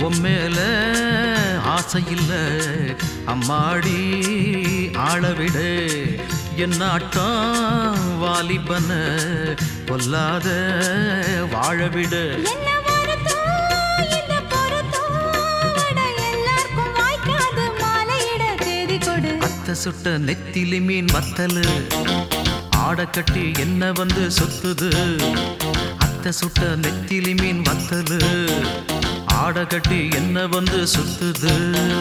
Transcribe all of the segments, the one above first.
உம்மேல ஆசை இல்ல அம்மாடி ஆளவிடு என் நாட்டம் வாலிபன கொல்லாத வாழவிடு என்ன வருத்தம், இந்த பொருத்தம், அட எல்லாருக்கும் வாய்க்காது மாலையிட தேதி கொடு. அத்த சுட்ட நெத்திலி மீன் வத்தலு ஆட கட்டி என்ன வந்து சுத்துது அத்த சுட்ட நெத்திலி மீன் வத்தலு ஆட கட்டி என்ன வந்து சுத்துது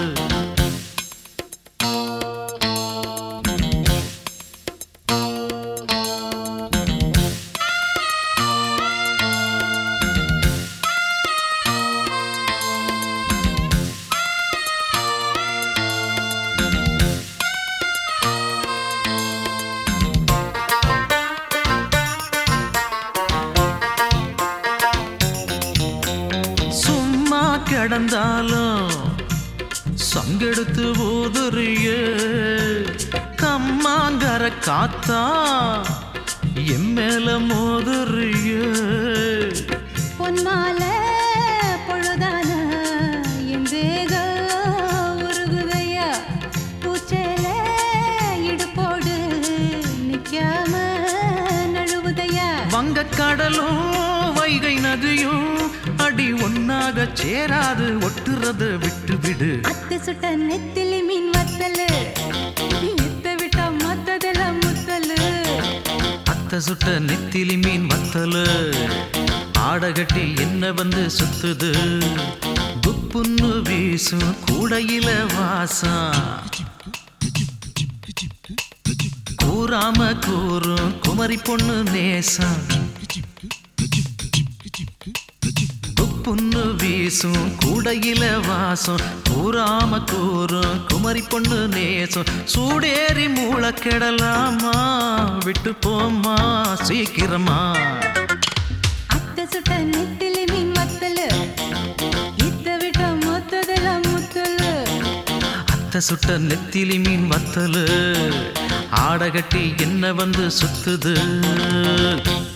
சும்மா கிடந்தாலும் சங்கெடுத்து ஊதுறிய கம்மாங்கர காத்தா என் மேல மோதுறிய பொன்மாலை பொழுதான என் தேகம் உருகுதையா. பூச்சேலை இடுப்போடு நிக்காம நழுவுதையா. வங்க கடலும் வைகை நதியும் அடி ஒன்னாக சேராது ஒட்டுறத விட்டு விடு அத்தை சுட்ட நெத்திலி மீன் வத்தலு இத்த விட்டா மத்ததெல்லாம் முத்தலு அத்த சுட்ட நெத்திலி மீன் வத்தலு ஆடகட்டி என்ன வந்து சுத்துது குப்புன்னு வீசும் கூடையில வாசம் கூறாம கூறும் குமரி பொண்ணு நேசம் புண்ணு வீசும் கூடையில வாசம் கூறாம கூறும் குமரி பொண்ணு நேசம் சூடேறி மூள கெடலாமா விட்டு போம்மா சீக்கிரமா அத்தை சுட்ட நெத்திலி மீன் வத்தலு இத்த விட்டா மத்ததெல்லாம் முத்தலு அத்த சுட்ட நெத்திலி மீன் வத்தலு ஆடகட்டி என்ன வந்து சுத்துது